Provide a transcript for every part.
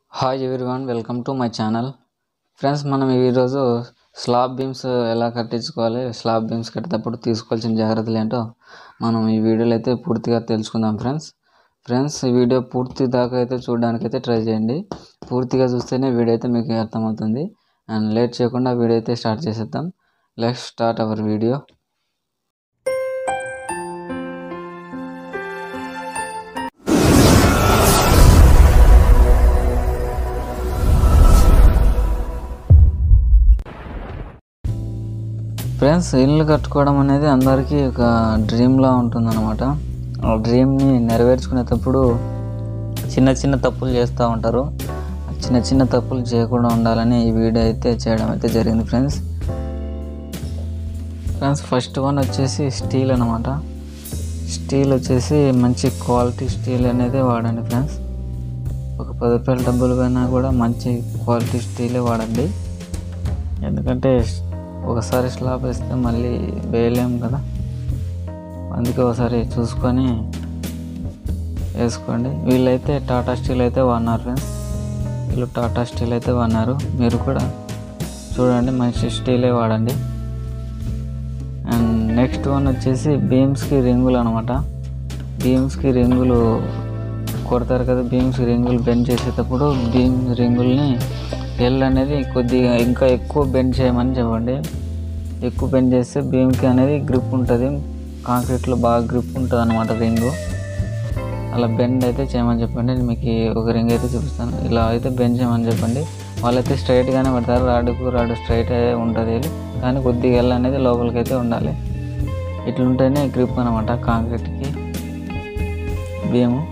hi everyone welcome to my channel friends మనం ఈరోజు slab beams ఎలా కట్టించుకోవాలి స్లాబ్ బీమ్స్ కట్టేటప్పుడు తీసుకోవాల్సిన జాగ్రత్తలు ఏంటో మనం ఈ వీడియోలో అయితే పూర్తిగా తెలుసుకుందాం ఫ్రెండ్స్ ఫ్రెండ్స్ ఈ వీడియో పూర్తి దాకా అయితే చూడడానికి అయితే ట్రై చేయండి పూర్తిగా చూస్తేనే వీడియో అయితే మీకు అర్థమవుతుంది అండ్ లేట్ చేయకుండా వీడియో అయితే స్టార్ట్ చేసేద్దాం let start our video friends ఇల్లు కట్టుకోవడం అనేది అందరికీ ఒక డ్రీమ్లా ఉంటుందన్నమాట ఆ డ్రీమ్ని నెరవేర్చుకునేటప్పుడు చిన్న చిన్న తప్పులు చేస్తూ ఉంటారు ఆ చిన్న చిన్న తప్పులు చేయకుండా ఉండాలని ఈ వీడియో అయితే చేయడం అయితే జరిగింది ఫ్రెండ్స్ ఫ్రెండ్స్ ఫస్ట్ వన్ వచ్చేసి స్టీల్ అనమాట స్టీల్ వచ్చేసి మంచి క్వాలిటీ స్టీల్ అనేది వాడండి ఫ్రెండ్స్ ఒక పది రూపాయల డబ్బులు పోయినా కూడా మంచి క్వాలిటీ స్టీలే వాడండి ఎందుకంటే ఒకసారి స్లాబ్ వేస్తే మళ్ళీ వేయలేము కదా అందుకే ఒకసారి చూసుకొని వేసుకోండి వీళ్ళైతే టాటా స్టీల్ అయితే వాడినారు ఫ్రెండ్స్ వీళ్ళు టాటా స్టీల్ అయితే వాడినారు మీరు కూడా చూడండి మంచి స్టీలే వాడండి అండ్ నెక్స్ట్ వన్ వచ్చేసి బీమ్స్కి రింగులు అనమాట బీమ్స్కి రింగులు కొడతారు కదా బీమ్స్ రింగులు బెండ్ చేసేటప్పుడు బీమ్ రింగుల్ని ఎల్ అనేది కొద్దిగా ఇంకా ఎక్కువ బెండ్ చేయమని చెప్పండి ఎక్కువ బెండ్ చేస్తే బీమ్కి అనేది గ్రిప్ ఉంటుంది కాంక్రీట్లో బాగా గ్రిప్ ఉంటుంది అనమాట రింగు అలా బెండ్ అయితే చేయమని చెప్పండి నేను మీకు ఒక రింగ్ అయితే చూపిస్తాను ఇలా అయితే బెండ్ చేయమని చెప్పండి వాళ్ళైతే స్ట్రైట్గానే పడతారు రాడుకు రాడు స్ట్రైట్ ఉంటుంది కానీ కొద్దిగా ఎల్ అనేది లోపలికి అయితే ఉండాలి ఇట్లుంటేనే గ్రిప్ అనమాట కాంక్రీట్కి బీము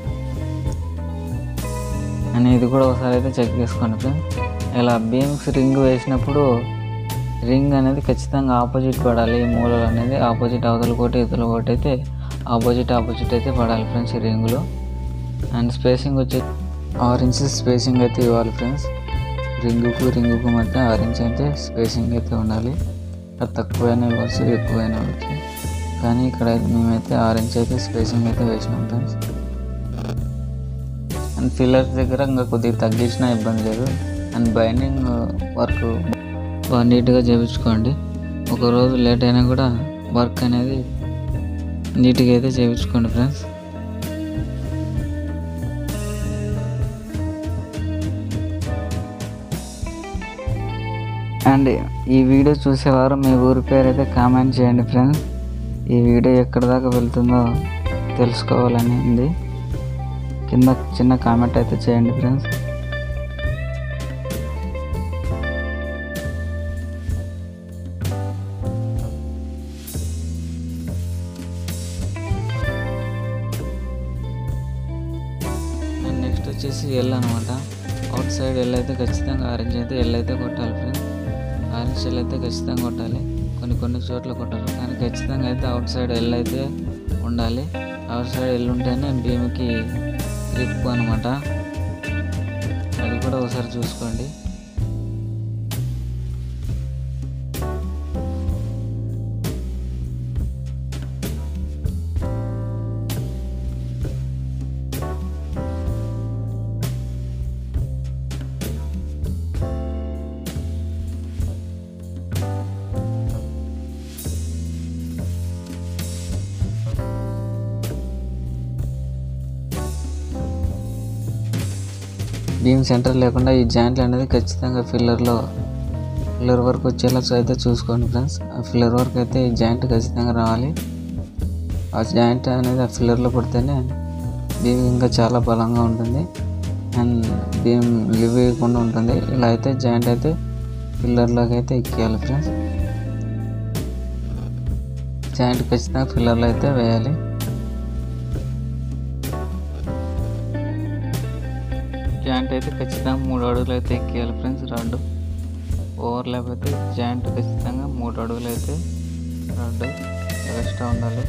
అని ఇది కూడా ఒకసారి అయితే చెక్ చేసుకోండి ఫ్రెండ్స్ ఇలా బీమ్స్ రింగ్ వేసినప్పుడు రింగ్ అనేది ఖచ్చితంగా ఆపోజిట్ పడాలి ఈ మూలలు అనేది ఆపోజిట్ అవతల కోటి ఇతల కోటి అయితే ఆపోజిట్ ఆపోజిట్ అయితే పడాలి ఫ్రెండ్స్ ఈ రింగులో అండ్ స్పేసింగ్ వచ్చి ఆరు ఇంచెస్ స్పేసింగ్ అయితే ఇవ్వాలి ఫ్రెండ్స్ రింగుకు రింగుకు మధ్య ఆరు ఇంచ్ అయితే స్పేసింగ్ అయితే ఉండాలి అది తక్కువైనా ఇవ్వచ్చు ఎక్కువైనా ఇవ్వచ్చు కానీ ఇక్కడ మేమైతే ఆరు ఇంచ్ అయితే స్పేసింగ్ అయితే వేసినాం ఫ్రెండ్స్ అండ్ ఫిల్లర్స్ దగ్గర ఇంకా కొద్దిగా తగ్గించినా ఇబ్బంది లేదు అండ్ బైండింగ్ వర్క్ బాగా నీట్గా చేయించుకోండి ఒక రోజు లేట్ అయినా కూడా వర్క్ అనేది నీట్గా అయితే చేయించుకోండి ఫ్రెండ్స్ అండ్ ఈ వీడియో చూసేవారు మీ ఊరి పేరు అయితే కామెంట్ చేయండి ఫ్రెండ్స్ ఈ వీడియో ఎక్కడి దాకా వెళ్తుందో తెలుసుకోవాలని ఉంది కింద చిన్న కామెంట్ అయితే చేయండి ఫ్రెండ్స్ నెక్స్ట్ వచ్చేసి ఎల్ అనమాట అవుట్ సైడ్ ఎల్ అయితే ఖచ్చితంగా ఆరెంజ్ అయితే ఎల్ అయితే కొట్టాలి ఫ్రెండ్స్ ఆరెంజ్ ఎల్ అయితే ఖచ్చితంగా కొట్టాలి కొన్ని కొన్ని చోట్ల కొట్టాలి కానీ ఖచ్చితంగా అయితే అవుట్ సైడ్ ఎల్ అయితే ఉండాలి అవుట్ సైడ్ ఎల్ ఉంటేనే భీముకి గ్రిప్ అనమాట అది కూడా ఒకసారి చూసుకోండి బీమ్ సెంటర్ లేకుండా ఈ జాయింట్లు అనేది ఖచ్చితంగా ఫిల్లర్లో ఫిల్లర్ వర్క్ వచ్చేలా అయితే చూసుకోండి ఫ్రెండ్స్ ఆ ఫిల్లర్ వర్క్ అయితే ఈ జాయింట్ ఖచ్చితంగా రావాలి ఆ జాయింట్ అనేది ఆ ఫిల్లర్లో పడితేనే బీమ్ ఇంకా చాలా బలంగా ఉంటుంది అండ్ బీమ్ లివ్ వేయకుండా ఉంటుంది ఇలా అయితే జాయింట్ అయితే ఫిల్లర్లోకి అయితే ఎక్కియాలి ఫ్రెండ్స్ జాయింట్ ఖచ్చితంగా ఫిల్లర్లో అయితే వేయాలి జాయింట్ అయితే ఖచ్చితంగా మూడు అడుగులు అయితే ఎక్కియాలి ఫ్రెండ్స్ రాడ్డు ఓవర్ ల్యాప్ అయితే జాయింట్ ఖచ్చితంగా మూడు అడుగులు అయితే రాడ్డు ఎక్స్ట్రా ఉండాలి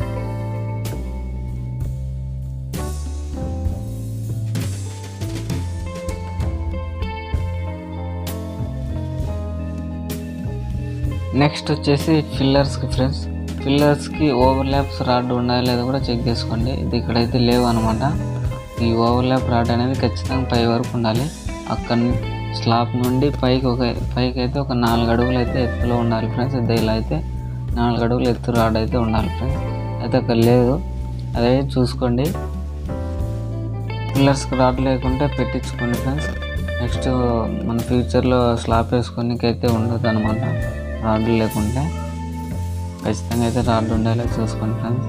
నెక్స్ట్ వచ్చేసి ఫిల్లర్స్కి ఫ్రెండ్స్ ఫిల్లర్స్కి ఓవర్ ల్యాప్స్ రాడ్ ఉన్నాయో లేదో కూడా చెక్ చేసుకోండి ఇది ఇక్కడైతే లేవు అనమాట ఈ ఓవర్ ల్యాప్ రాడ్ అనేది ఖచ్చితంగా పై వరకు ఉండాలి అక్కడి స్లాబ్ నుండి పైకి ఒక పైకి అయితే ఒక నాలుగు అడుగులు అయితే ఎత్తులో ఉండాలి ఫ్రెండ్స్ ఇద్దరు ఇలా అయితే నాలుగు అడుగులు ఎత్తు రాడ్ అయితే ఉండాలి ఫ్రెండ్స్ అయితే అక్కడ లేదు అదే చూసుకోండి పిల్లర్స్కి రాడ్ లేకుంటే పెట్టించుకోండి ఫ్రెండ్స్ నెక్స్ట్ మన ఫ్యూచర్లో స్లాబ్ వేసుకోనికి అయితే ఉండదు అనమాట రాడ్లు లేకుంటే ఖచ్చితంగా అయితే రాడ్ ఉండేలా చూసుకోండి ఫ్రెండ్స్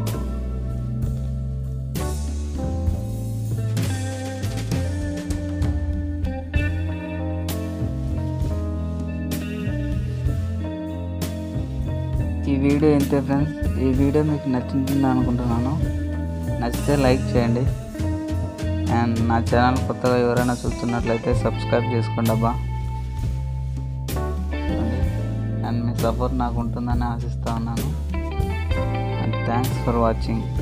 ఈ వీడియో ఇంతే ఫ్రెండ్స్ ఈ వీడియో మీకు నచ్చింది అనుకుంటున్నాను నచ్చితే లైక్ చేయండి అండ్ నా ఛానల్ కొత్తగా ఎవరైనా చూస్తున్నట్లయితే సబ్స్క్రైబ్ చేసుకోండి అబ్బా అండ్ మీ సపోర్ట్ నాకు ఉంటుందని ఆశిస్తూ ఉన్నాను అండ్ థ్యాంక్స్ ఫర్ వాచింగ్